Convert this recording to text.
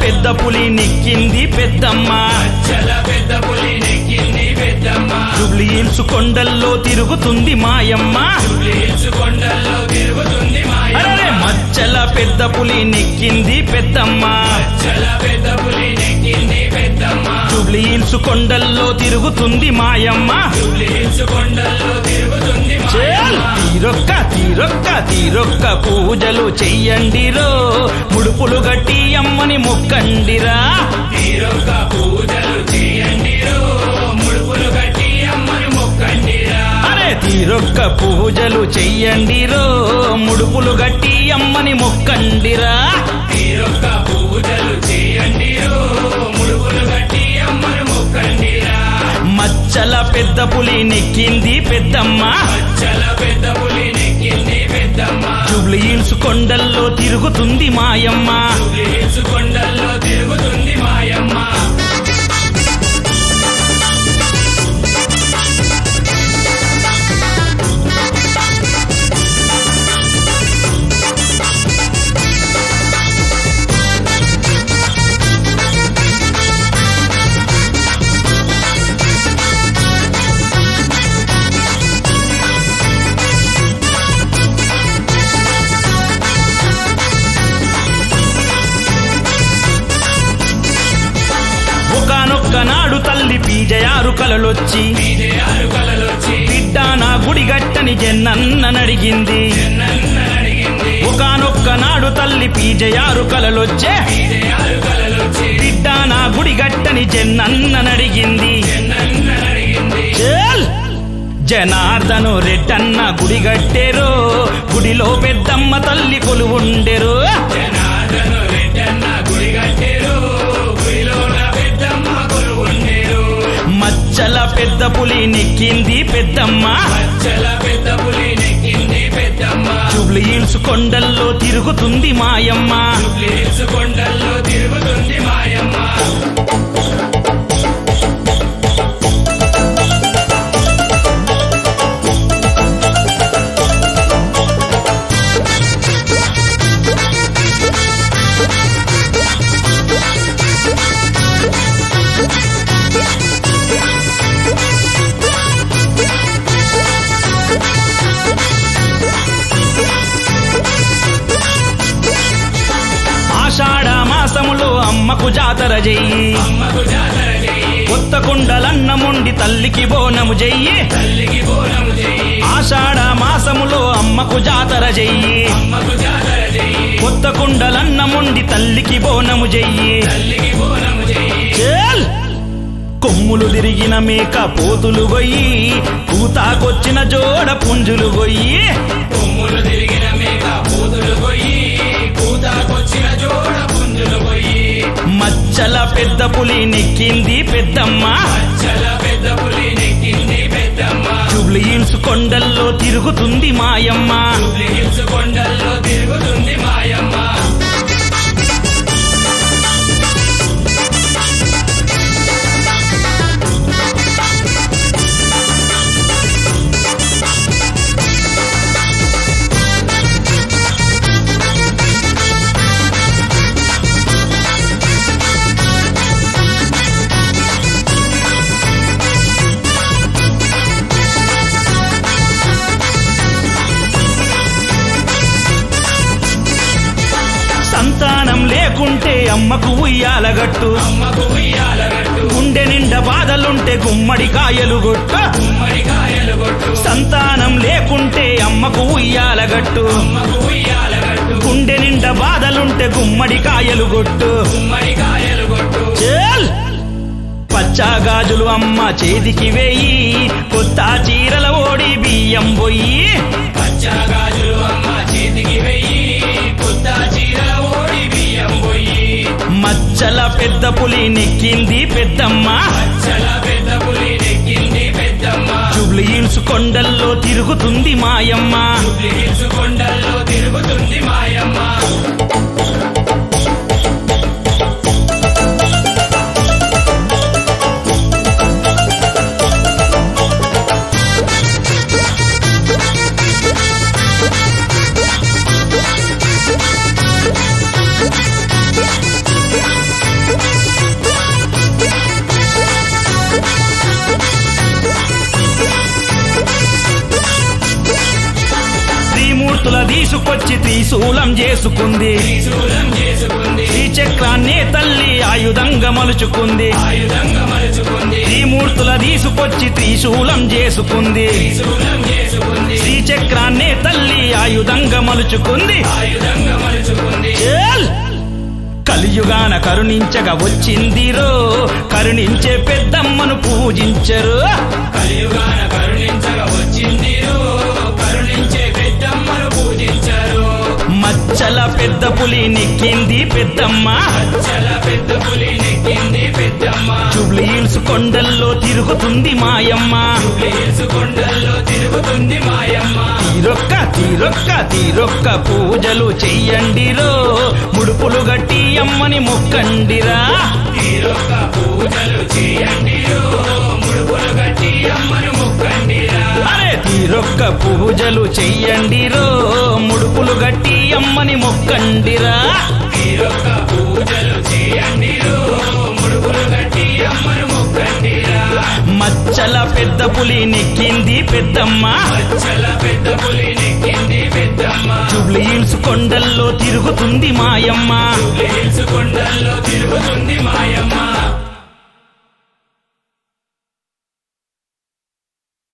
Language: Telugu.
పెద్ద పులి నెక్కింది పెద్దమ్మ చల పెద్ద పులి నెక్కింది పెద్దమ్మ జుబ్లీ హిల్స్ కొండల్లో తిరుగుతుంది మాయమ్మ హిల్స్ కొండల్లో తిరుగుతుంది మాయ అరే మచ్చల పెద్ద పులి నెక్కింది పెద్దమ్మ చల పెద్ద పులి నెక్కింది పెద్దమ్మ జుబ్లీ హిల్స్ కొండల్లో తిరుగుతుంది మాయమ్మ హిల్స్ కొండల్లో తిరుగుతుంది చేల్ తీరొక్క తీరొక్క తీరొక్క పూజలు చెయ్యండిరో ముడుపులు గట్టి అమ్మని మొక్కండిరా తీరొక్క పూజలు చేయండి ముడుపులు కట్టి అమ్మని మొక్కండిరా అరే తీరొక్క పూజలు చెయ్యండిరో ముడుపులు గట్టి అమ్మని మొక్కండిరా తీరొక్క పూజలు చేయండి ముడుపులు కట్టి అమ్మని మొక్కండిరా మచ్చల పెద్ద పులి నెక్కింది పెద్దమ్మ చల పెద్ద పులి నెక్కింది పెద్దమ్మ జుబ్లీ హిల్స్ కొండల్లో తిరుగుతుంది మాయమ్మ హిల్స్ కొండల్లో తిరుగుతుంది మాయమ్మ ఒకనొక్క నాడు తల్లి పీజయారు కలలొచ్చి విజయాలు కలలొచ్చి బిడ్డ నా గుడి గట్టని జన్నన్ననడిగింది నన్ను అడిగింది ఒకనొక్క నాడు తల్లి పీజయారు కలలొచ్చే విజయాలు కలలొచ్చి బిడ్డ నా గుడి గట్టని జన్నన్ననడిగింది నన్ను అడిగింది చేల్ జనార్దను రెడ్డన్న గుడి గట్టెరు గుడిలో పెద్దమ్మ తల్లి కొలువుండెరు జనార్దను రెడ్డన్న గుడి కట్టేరు గుడిలోన పెద్దమ్మ కొలువుండేరు మచ్చల పెద్ద పులి నెక్కింది పెద్దమ్మ చల పెద్ద పులి నెక్కింది పెద్దమ్మ జుబ్లీ హిల్స్ కొండల్లో తిరుగుతుంది మాయమ్మ హిల్స్ కొండల్లో తిరుగుతుంది మాయమ్మ ఆషాఢ మాసములో అమ్మకు జాతర చెయ్యి అమ్మకు జాతర చెయ్యి కొత్త కుండలన్నముండి తల్లికి బోనము చెయ్యి తల్లికి బోనము చెయ్యి ఆషాఢ మాసములో అమ్మకు జాతర చెయ్యి అమ్మకు జాతర చెయ్యి కొత్త కుండలన్నముండి తల్లికి బోనము చెయ్యి తల్లికి బోనము చెయ్యి చేల్ కొమ్ములు తిరిగిన మేక పోతులు గొయ్యి కూతాకొచ్చిన జోడ పుంజులు గొయ్యి కొమ్ములు తిరిగిన మేక పూతులు పోయి కూతాకొచ్చిన జోడ పుంజులు పోయి మచ్చల పెద్ద పులి నెక్కింది పెద్దమ్మ చల పెద్ద పులి నెక్కింది పెద్దమ్మ జుబ్లీ హిల్స్ కొండల్లో తిరుగుతుంది మాయమ్మ హిల్స్ కొండల్లో తిరుగుతుంది మాయమ్మ సంతానం లేకుంటే అమ్మకు ఉయ్యాలగట్టు అమ్మకు ఉయ్యాలగట్టు గుండె నిండా బాధలుంటే గుమ్మడి కాయలు గొట్టు గుమ్మడికాయలు కొట్టు సంతానం లేకుంటే అమ్మకు ఉయ్యాలగట్టు అమ్మకు ఉయ్యాలగట్టు గుండె నిండా బాధలుంటే గుమ్మడి కాయలు గొట్టు గుమ్మడికాయలు కొట్టు చేల్ పచ్చా గాజులు అమ్మ చేతికి వేయి కొత్త చీరల ఓడి బియ్యం పొయ్యి పచ్చ గాజులు అమ్మ చేతికి వెయ్యి కొత్త చీర ఓడి బియ్యం పోయి మచ్చల పెద్ద పులి నెక్కింది పెద్దమ్మ చల పెద్ద పులి నెక్కింది పెద్దమ్మ జుబ్లీ హిల్స్ కొండల్లో తిరుగుతుంది మాయమ్మ హిల్స్ కొండల్లో తిరుగుతుంది మాయమ్మ తీసుకొచ్చి త్రిశూలం చేసుకుంది త్రిశూలం చేసుకుంది శ్రీచక్రాన్నే తల్లి ఆయుధంగా మలుచుకుంది ఆయుధంగా మలుచుకుంది త్రిమూర్తుల తీసుకొచ్చి త్రిశూలం చేసుకుంది త్రిశూలం చేసుకుంది శ్రీచక్రాన్నే తల్లి ఆయుధంగా మలుచుకుంది ఆయుధంగా మలుచుకుంది ఏల్! కలియుగాన కరుణించగా వచ్చిందిరో కరుణించే పెద్దమ్మను పూజించరు కలియుగాన కరుణించగా వచ్చింది కరుణించే పెద్దమ్మను పూజించారు మచ్చల పెద్ద పులి నెక్కింది పెద్దమ్మ చల పెద్ద పులి నెక్కింది పెద్దమ్మ జుబ్లీల్స్ కొండల్లో తిరుగుతుంది మాయమ్మ హిల్స్ కొండల్లో తిరుగుతుంది మాయమ్మ తీరొక్క తీరొక్క తీరొక్క పూజలు చెయ్యండిరో ముడుపులు గట్టి అమ్మని మొక్కండిరా తీరొక్క పూజలు చేయండి ముడుపులు గట్టి అమ్మను ముక్కండిరా అరే తీరొక్క పూజలు చెయ్యండిరో ముడుపులు గట్టి అమ్మని మొక్కండిరా తీరొక్క పూజలు చేయండి ముడుపులు గట్టి అమ్మను ముక్కండిరా మచ్చల పెద్ద పులి నెక్కింది పెద్దమ్మ చల పెద్ద పులి నెక్కింది పెద్దమ్మ జుబ్లీల్స్ కొండల్లో తిరుగుతుంది మాయమ్మ హిల్స్ కొండల్లో తిరుగుతుంది మాయమ్మ